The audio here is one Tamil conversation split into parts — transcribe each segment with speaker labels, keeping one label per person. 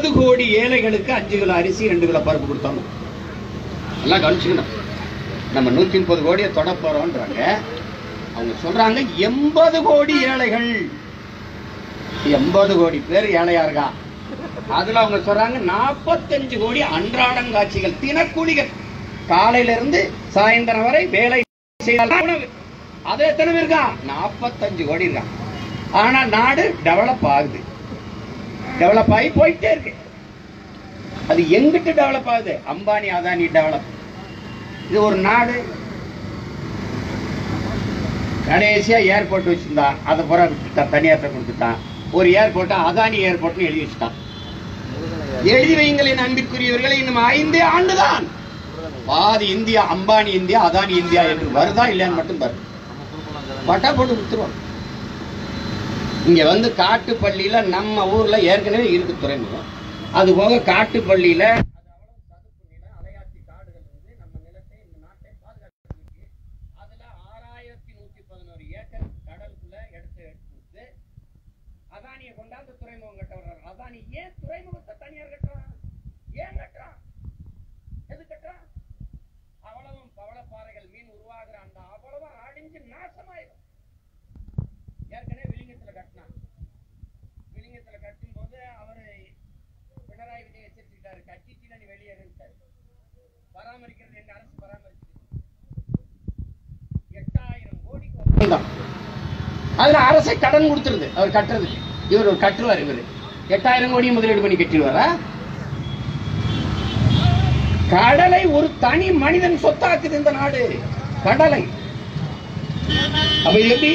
Speaker 1: எண்பது கோடி ஏழைகளுக்கு அஞ்சு கிலோ அரிசி ரெண்டு கிலோ பருப்பு கொடுத்தாங்க எல்லாம் கவனிச்சுக்கணும் நம்ம நூத்தி முப்பது கோடியை தொட போறோம்ன்றாங்க அவங்க சொல்றாங்க எண்பது கோடி ஏழைகள் எண்பது கோடி பேர் ஏழையா இருக்கா அதுல அவங்க சொல்றாங்க நாற்பத்தஞ்சு கோடி அன்றாடங்காட்சிகள் தினக்கூலிகள் காலையில இருந்து சாயந்தரம் வரை வேலை செய்தால் உணவு அது எத்தனை பேர் இருக்கா நாற்பத்தஞ்சு கோடி இருக்கா ஆனா நாடு டெவலப் ஆகுது டெவலப் ஆகி போயிட்டே இருக்கு அது எங்கிட்டு டெவலப் ஆகுது அம்பானி அதானி டெவலப் இது ஒரு நாடு கடைசியா ஏர்போர்ட் வச்சிருந்தான் அதை பூரா விட்டுட்டான் தனியார்ட்ட கொடுத்துட்டான் ஒரு ஏர்போர்ட்டை அதானி ஏர்போர்ட்னு எழுதி வச்சுட்டான் எழுதி வையுங்களின் அன்பிற்குரியவர்களை இன்னும் ஐந்தே ஆண்டுதான் பாதி India Ambani India Adani India என்று வருதா இல்லையான்னு மட்டும் பாரு பட்டா போட்டு கொடுத்துருவாங்க இங்க வந்து காட்டுப்பள்ளியில நம்ம ஊர்ல ஏற்கனவே இருக்கு துறைமுகம் அது போக காட்டுப்பள்ளியில அதுல ஆறாயிரத்தி நூத்தி பதினோரு ஏக்கர் கடலுக்குள்ள எடுத்து எடுத்து அதானியை கொண்டாந்து துறைமுகம் கட்ட வர்றாரு அதானி ஏன் துறைமுகத்தை தனியார் கட்டுறான் ஏன் கட்டுறான் எது கட்டுறான் அவ்வளவும் பவளப்பாறைகள் மீன் உருவாகிற அந்த அவ்வளவும் அழிஞ்சு நாசமாயிடும் ஏற்கனவே விலிங்கத்துல கட்டினான் விலிங்கத்துல கட்டும் போது அவரு பினராயி விஜய் எச்சரிச்சுட்டாரு கட்டிச்சுன்னா நீ வெளியேறிட்டாரு பராமரிக்கிறது எங்க அரசு பராமரிச்சு எட்டாயிரம் கோடிக்கு அதுல அரசை கடன் கொடுத்துருது அவர் கட்டுறதுக்கு இவர் ஒரு கட்டுவார் இவர் எட்டாயிரம் கோடி முதலீடு பண்ணி கட்டிடுவாரா கடலை ஒரு தனி மனிதன் சொத்தாக்குது இந்த நாடு கடலை அப்ப இது எப்படி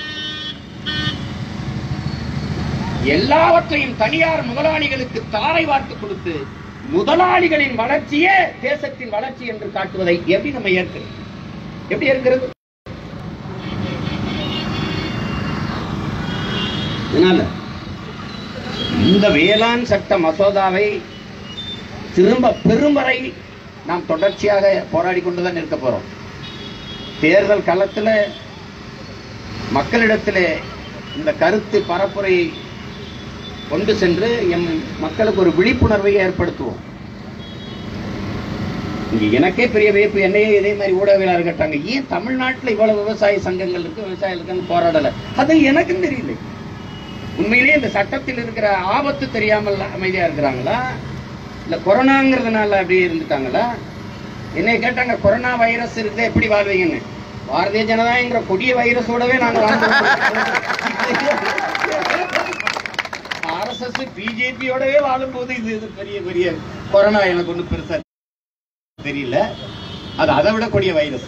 Speaker 1: எல்லாவற்றையும் தனியார் முதலாளிகளுக்கு தாரை வார்த்து கொடுத்து முதலாளிகளின் வளர்ச்சியே தேசத்தின் வளர்ச்சி என்று காட்டுவதை எப்படி நம்ம ஏற்கிறது எப்படி ஏற்கிறது அதனால இந்த வேளாண் சட்ட மசோதாவை திரும்ப பெறும் வரை நாம் தொடர்ச்சியாக போராடி கொண்டுதான் இருக்க போறோம் தேர்தல் களத்துல மக்களிடத்திலே இந்த கருத்து பரப்புரை கொண்டு சென்று எம் மக்களுக்கு ஒரு விழிப்புணர்வை ஏற்படுத்துவோம் இங்க எனக்கே பெரிய வியப்பு என்னையே இதே மாதிரி ஊடகவியலாளர் கேட்டாங்க ஏன் தமிழ்நாட்டுல இவ்வளவு விவசாய சங்கங்கள் இருக்கு விவசாயிகளுக்கு போராடல அது எனக்கும் தெரியல உண்மையிலேயே இந்த சட்டத்தில் இருக்கிற ஆபத்து தெரியாமல் அமைதியா இருக்கிறாங்களா இல்ல கொரோனாங்கிறதுனால அப்படியே இருந்துட்டாங்களா என்னை கேட்டாங்க கொரோனா வைரஸ் இருந்தா எப்படி வாழ்வீங்கன்னு பாரதிய ஜனதாங்கிற கொடிய வைரஸோடவே நாங்க ஆர்எஸ்எஸ் பிஜேபியோடவே வாழும்போது இது இது பெரிய பெரிய கொரோனா எனக்கு ஒண்ணு பெருசா தெரியல அது அதை விட கொடிய வைரஸ்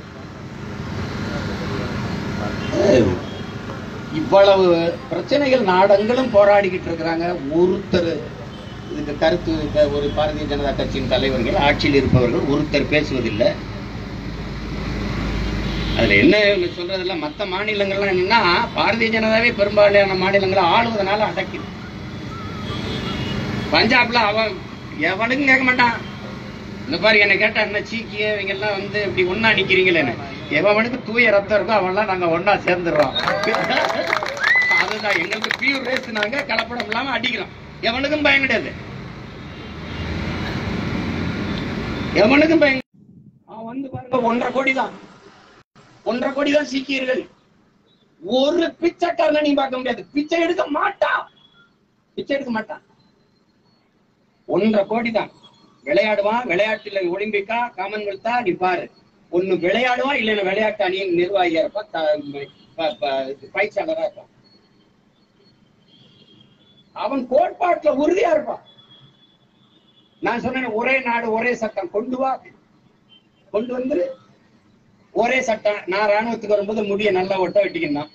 Speaker 1: இவ்வளவு பிரச்சனைகள் நாடெங்கிலும் போராடிக்கிட்டு இருக்கிறாங்க ஒருத்தர் இதுக்கு கருத்து இப்ப ஒரு பாரதிய ஜனதா கட்சியின் தலைவர்கள் ஆட்சியில் இருப்பவர்கள் ஒருத்தர் பேசுவதில்லை அதுல என்ன இவங்க சொல்றதுல மத்த மாநிலங்கள்லாம் என்னன்னா பாரதிய ஜனதாவே பெரும்பாலான மாநிலங்களை ஆளுவதனால அடக்கிது பஞ்சாப்ல அவன் எவனுக்கும் கேட்க மாட்டான் இந்த பாரு என்ன கேட்டா என்ன சீக்கிய இவங்க எல்லாம் வந்து இப்படி ஒண்ணா நிக்கிறீங்களே எவனுக்கு தூய ரத்தம் இருக்கோ அவன்லாம் நாங்க ஒண்ணா சேர்ந்துடுறோம் அதுதான் எங்களுக்கு பியூர் ரேஸ் நாங்க கலப்படம் இல்லாம அடிக்கிறோம் எவனுக்கும் பயம் கிடையாது எவனுக்கும் பயம் அவன் வந்து பாருங்க ஒன்றரை கோடி தான் ஒன்றரை கோடி தான் சீக்கியர்கள் ஒரு பிச்சைக்காரனை நீ பார்க்க முடியாது பிச்சை எடுக்க மாட்டான் பிச்சை எடுக்க மாட்டான் ஒன்றரை கோடி தான் விளையாடுவான் விளையாட்டுல ஒலிம்பிக்கா காமன்வெல்த்தா நீ பாரு ஒண்ணு விளையாடுவான் இல்லைன்னா விளையாட்டு அணியின் நிர்வாகியா இருப்பான் த- ப- ப- பயிற்சியாளரா இருப்பான் அவன் கோட்பாட்டுல உறுதியா இருப்பான் நான் சொன்னேன் ஒரே நாடு ஒரே சட்டம் கொண்டு வா கொண்டு வந்து ஒரே சட்டம் நான் ராணுவத்துக்கு வரும்போது முடிய நல்லா ஒட்ட வெட்டிக்கினான்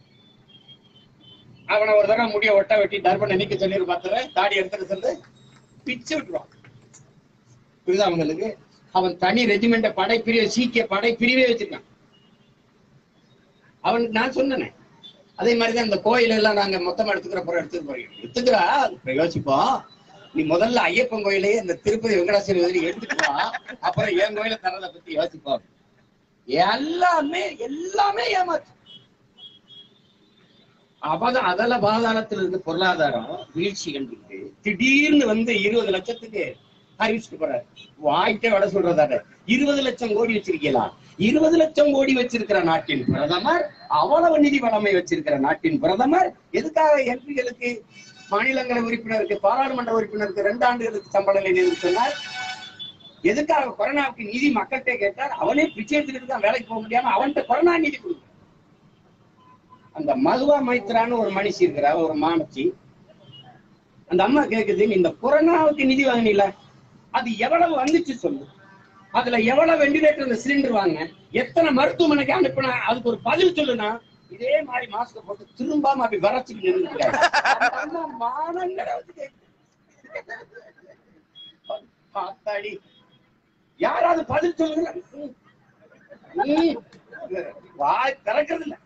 Speaker 1: அவனை ஒரு தடவை முடிய ஒட்ட வெட்டி தர்பனை நிக்க சொல்லி ஒரு பத்து தடவை தாடி எடுத்துட்டு சொல்லு பிச்சு விட்டுருவான் புரியுதா அவங்களுக்கு அவன் தனி ரெஜிமெண்ட படைப்பிரிவு சீக்கிய படைப்பிரிவே வச்சிருக்கான் அவனுக்கு நான் சொன்னேனே அதே மாதிரிதான் இந்த கோயில் எல்லாம் நாங்க மொத்தமா எடுத்துக்கிற போறோம் எடுத்துக்க போறோம் எடுத்துக்கிறா இப்ப யோசிப்போம் நீ முதல்ல ஐயப்பன் கோயிலையே இந்த திருப்பதி வெங்கடாச்சல எடுத்துட்டு வா அப்புறம் என் கோயில தரதை பத்தி யோசிப்போம் எல்லாமே எல்லாமே ஏமாத்து அபத அதல பாதாளத்தில் இருக்க பொருளாதாரம் வீழ்ச்சி கண்டுட்டு திடீர்னு வந்து இருபது லட்சத்துக்கு அறிவிச்சுட்டு போறாரு வாய்க்கே வட சொல்றதாட இருபது லட்சம் கோடி வச்சிருக்கீங்களா இருபது லட்சம் கோடி வச்சிருக்கிற நாட்டின் பிரதமர் அவ்வளவு நிதி வளமை வச்சிருக்கிற நாட்டின் பிரதமர் எதுக்காக எம்பிகளுக்கு மாநிலங்களவை உறுப்பினருக்கு பாராளுமன்ற உறுப்பினருக்கு ரெண்டு ஆண்டுகளுக்கு சம்பளம் இல்லை சொன்னார் எதுக்காக கொரோனாவுக்கு நிதி மக்கள்கிட்ட கேட்டார் அவனே பிச்சை எடுத்துக்கிட்டு தான் வேலைக்கு போக முடியாம அவன்கிட்ட கொரோனா நிதி கொடுக்கும் அந்த மதுவா மைத்ரான்னு ஒரு மனுஷி இருக்கிறா ஒரு மாணச்சி அந்த அம்மா கேக்குது நீ இந்த கொரோனாவுக்கு நிதி வாங்கினீல அது எவ்வளவு வந்துச்சு சொல்லு அதுல எவ்வளவு வெண்டிலேட்டர் இந்த சிலிண்டர் வாங்க எத்தனை மருத்துவமனைக்கு அனுப்புனா அதுக்கு ஒரு பதில் சொல்லுனா இதே மாதிரி மாஸ்க் போட்டு திரும்பாம அப்படி வரச்சுக்கு நின்றுட்டாரு அந்த அம்மா மானங்கட வச்சு கேக்குது. பார்த்தாடி யாராவது பதில் சொல்லுங்க ம். ம். வாய் திறக்கிறது இல்ல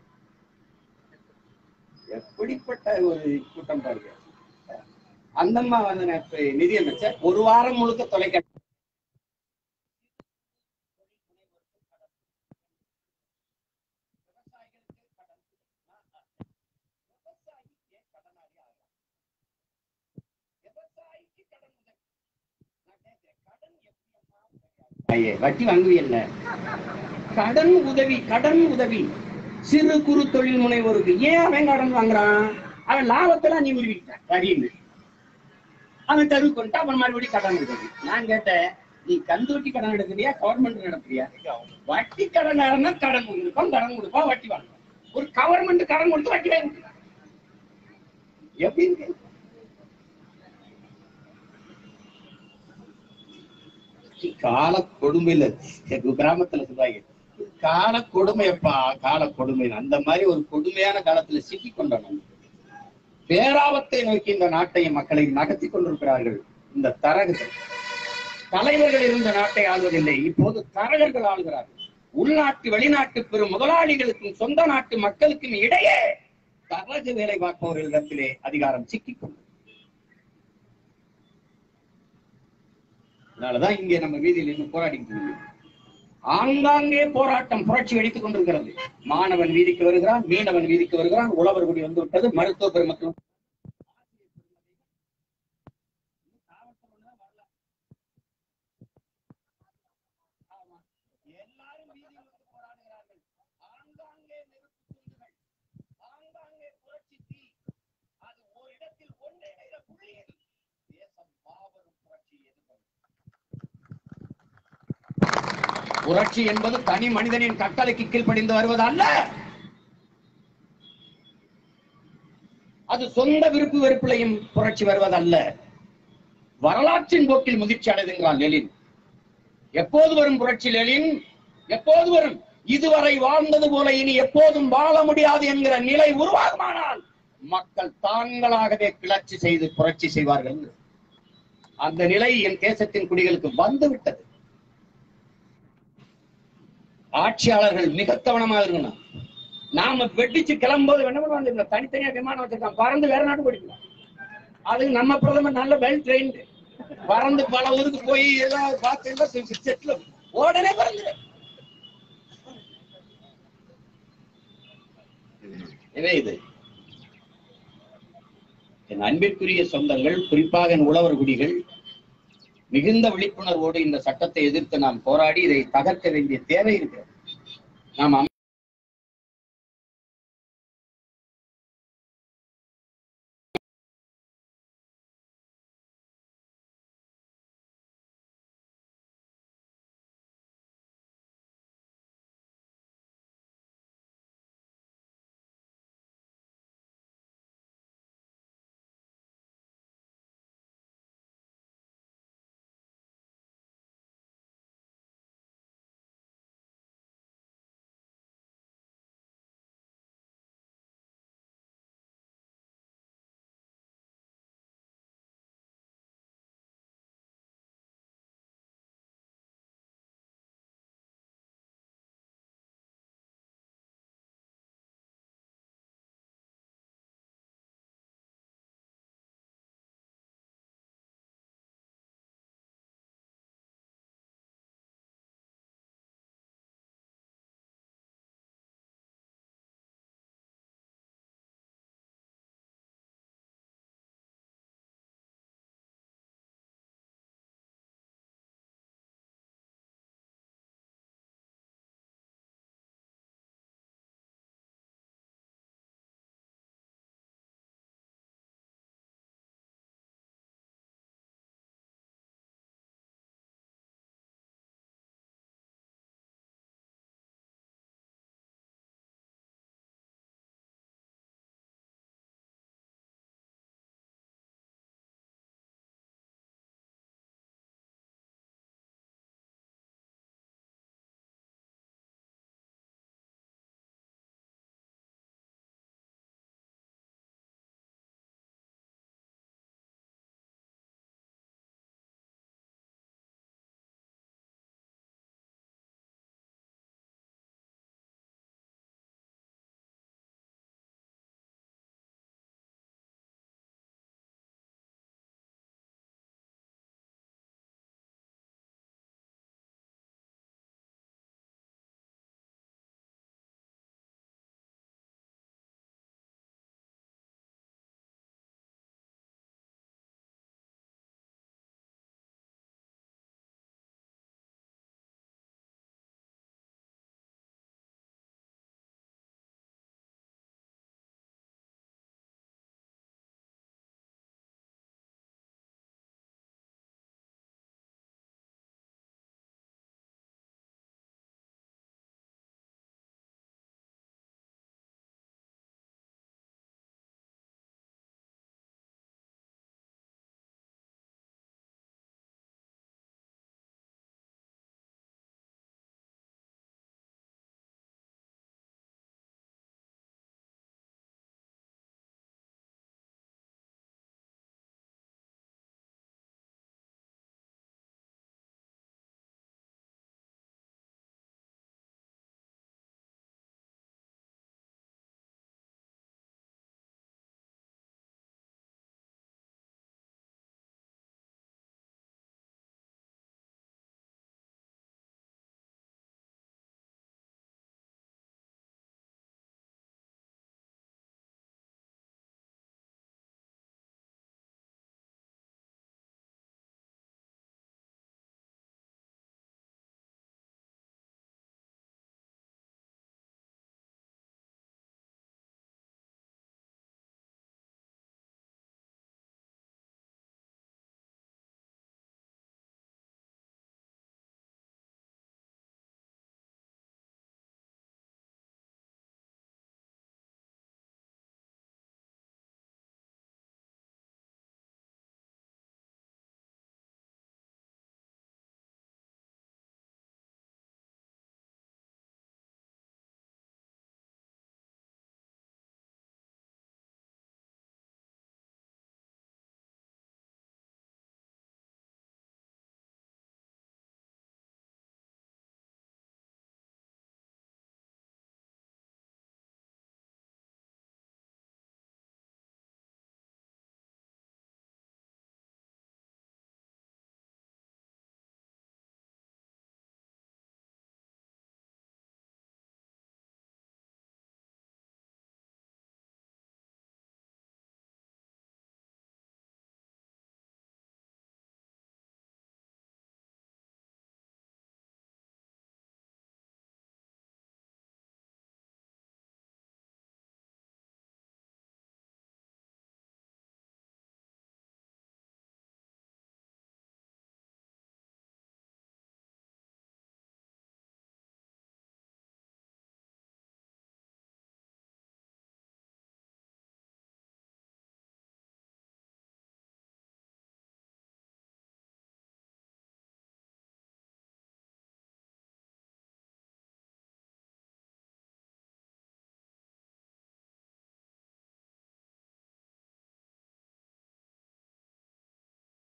Speaker 1: எப்படிப்பட்ட ஒரு கூட்டம் பாருங்க அந்தம்மா வந்து நேற்று நிதியமைச்சர் ஒரு வாரம் முழுக்க தொலைக்காட்சி ஐயே, வட்டி வாங்குவீல்ல கடன் உதவி கடன் உதவி சிறு குறு தொழில் முனைவோருக்கு ஏன் அவன் கடன் வாங்குறான் அவன் லாபத்தெல்லாம் நீ உருவிட்ட சரின்னு அவன் தரு கொண்டு அவன் மறுபடியும் கடன் எடுக்குது நான் கேட்டேன் நீ கந்தூட்டி கடன் எடுக்கிறியா கவர்மெண்ட் நடத்துறியா வட்டி கடன் கடன் கொடுப்பான் கடன் கொடுப்பான் வட்டி வாங்குவான் ஒரு கவர்மெண்ட் கடன் கொடுத்து வட்டி வாங்கி எப்படி இருக்கு கால கொடுமையில எங்க கிராமத்துல சொல்றாங்க கால கொடுமையப்பா கால கொடுமை அந்த மாதிரி ஒரு கொடுமையான காலத்துல சிக்கி கொண்டோம் நம்ம. பேராபத்தை நோக்கி இந்த நாட்டையும் மக்களை நகர்த்தி கொண்டிருக்கிறார்கள் இந்த தரகர்கள் தலைவர்கள் இருந்த நாட்டை ஆள்வதில்லை இப்போது தரகர்கள் ஆளுகிறார்கள் உள்நாட்டு வெளிநாட்டு பெரும் முதலாளிகளுக்கும் சொந்த நாட்டு மக்களுக்கும் இடையே தரகு வேலை பார்ப்பவர்களிடத்திலே அதிகாரம் சிக்கிக் கொண்டது அதனாலதான் இங்கே நம்ம வீதியில் இன்னும் போராடிட்டு இருக்கோம். ஆங்காங்கே போராட்டம் புரட்சி வெடித்துக் கொண்டிருக்கிறது மாணவன் வீதிக்கு வருகிறான் மீனவன் வீதிக்கு வருகிறான் உழவர் குடி வந்து விட்டது மருத்துவ பெருமக்கள் எல்லாரும் வீதியில் வந்து போராடுகிறார்கள் ஆங்காங்கே நெருப்பு துண்டுகள் ஆங்காங்கே புரட்சி தீ அது ஓரிடத்தில் ஒன்றிணைகிற புள்ளியில் தேசம் மாபெரும் புரட்சியை எதிர்கொள்ளும் புரட்சி என்பது தனி மனிதனின் கட்டளைக்கு கீழ்ப்படிந்து வருவது அல்ல அது சொந்த விருப்பு வெறுப்பிலையும் புரட்சி வருவதல்ல வரலாற்றின் போக்கில் முதிர்ச்சி அடைதுங்கிறான் லெலின் எப்போது வரும் புரட்சி லெலின் எப்போது வரும் இதுவரை வாழ்ந்தது போல இனி எப்போதும் வாழ முடியாது என்கிற நிலை உருவாகுமானால் மக்கள் தாங்களாகவே கிளர்ச்சி செய்து புரட்சி செய்வார்கள் அந்த நிலை என் தேசத்தின் குடிகளுக்கு வந்து விட்டது ஆட்சியாளர்கள் மிக கவனமாக இருக்கணும் நாம வெட்டிச்சு கிளம்பும்போது என்ன பண்ணுவாங்க இந்த தனித்தனியா விமானம் வச்சிருக்கான் பறந்து வேற நாட்டு போயிடலாம் அதுக்கு நம்ம பிரதமர் நல்ல வெல் ட்ரெயின்டு பறந்து பல ஊருக்கு போய் ஏதாவது பார்த்து செட்ல உடனே பறந்து எனவே இது என் அன்பிற்குரிய சொந்தங்கள் குறிப்பாக என் உழவர் குடிகள் மிகுந்த விழிப்புணர்வோடு இந்த சட்டத்தை எதிர்த்து நாம் போராடி இதை தகர்க்க வேண்டிய தேவை இருக்கிறது நாம்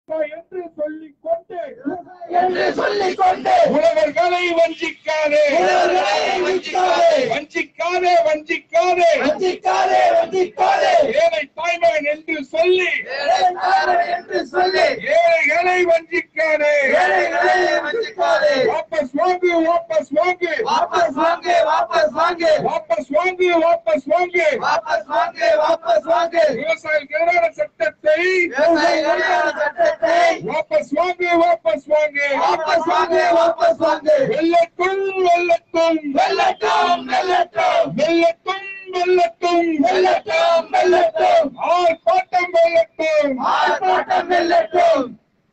Speaker 2: என்று சொல்லிக் கொண்டு
Speaker 3: என்று சொல்லிக் கொண்டு
Speaker 2: உழவர்களை வஞ்சிக்காதே
Speaker 3: உழவர்களை வஞ்சிக்காதே.
Speaker 2: வஞ்சிக்காதே வஞ்சிக்காதே
Speaker 3: வஞ்சிக்காதே வஞ்சிக்காதே
Speaker 2: ஏழை தாய்மகன் என்று சொல்லி
Speaker 3: ஏழைக்காரன் என்று சொல்லி
Speaker 2: ஏழைகளை வஞ்சிக்காதே
Speaker 3: ஏழைகளை வஞ்சிக்காதே
Speaker 2: வாபஸ் வாங்கு வாபஸ் வாங்கு
Speaker 3: வாபஸ் வாங்கு வாபஸ் வாங்கு
Speaker 2: வாபஸ் வாங்கு வாபஸ் வாங்கு
Speaker 3: வாபஸ் வாங்கு வாபஸ் வாங்கு
Speaker 2: விவசாயிகளுக்கு எதிரான சட்டத்தை
Speaker 3: விவசாயிகளுக்கான சட்டத்தை
Speaker 2: வாபஸ் வாங்கு வாபஸ் வாங்கு
Speaker 3: வாபஸ் வாங்கு வாபஸ் வாங்கு
Speaker 2: வெள்ளட்டும் வெள்ளட்டும்
Speaker 3: வெல்லட்டும் வெல்லட்டும்
Speaker 2: வெள்ளட்டும் வெள்ளட்டும்
Speaker 3: வெல்லட்டும் வெல்லட்டும்
Speaker 2: ஆர்ப்பாட்டம் வெள்ளட்டும்
Speaker 3: ஆர்ப்பாட்டம் வெல்லட்டும்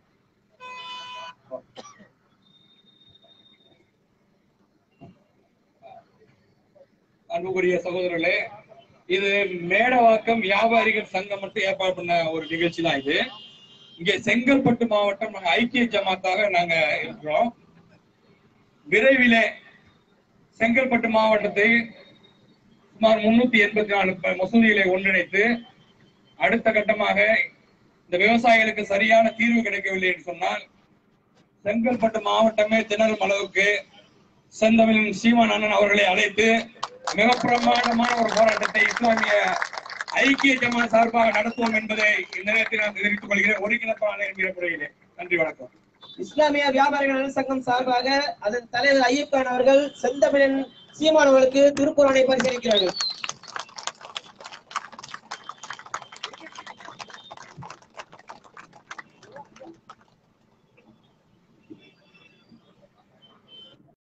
Speaker 4: அன்புக்குரிய சகோதரர்களே இது மேடவாக்கம் வியாபாரிகள் சங்கம் மட்டும் ஏற்பாடு பண்ண ஒரு நிகழ்ச்சி தான் இது இங்கே செங்கல்பட்டு மாவட்டம் நாங்க ஐக்கிய ஜமாத்தாக நாங்க இருக்கிறோம் விரைவிலே செங்கல்பட்டு மாவட்டத்தை சுமார் முன்னூத்தி எண்பத்தி நாலு ப- மசூதிகளை ஒன்றிணைத்து அடுத்த கட்டமாக இந்த விவசாயிகளுக்கு சரியான தீர்வு கிடைக்கவில்லை என்று சொன்னால் செங்கல்பட்டு மாவட்டமே திணறும் அளவுக்கு செந்தமிழன் சீமான் அண்ணன் அவர்களை அழைத்து மிக பிரமாண்டமான ஒரு போராட்டத்தை இஸ்லாமிய ஐக்கிய ஜமாத் சார்பாக நடத்துவோம் என்பதை இந்த நேரத்தில் நான் தெரிவித்துக் கொள்கிறேன் ஒருங்கிணைப்பாளர் என்கிற முறையிலே நன்றி வணக்கம்
Speaker 5: இஸ்லாமிய வியாபாரிகள் நலன் சங்கம் சார்பாக அதன் தலைவர் ஐயப் கான் அவர்கள் செந்தமிழன் சீமான் அவர்களுக்கு திருக்குறானை பரிசீலிக்கிறார்கள்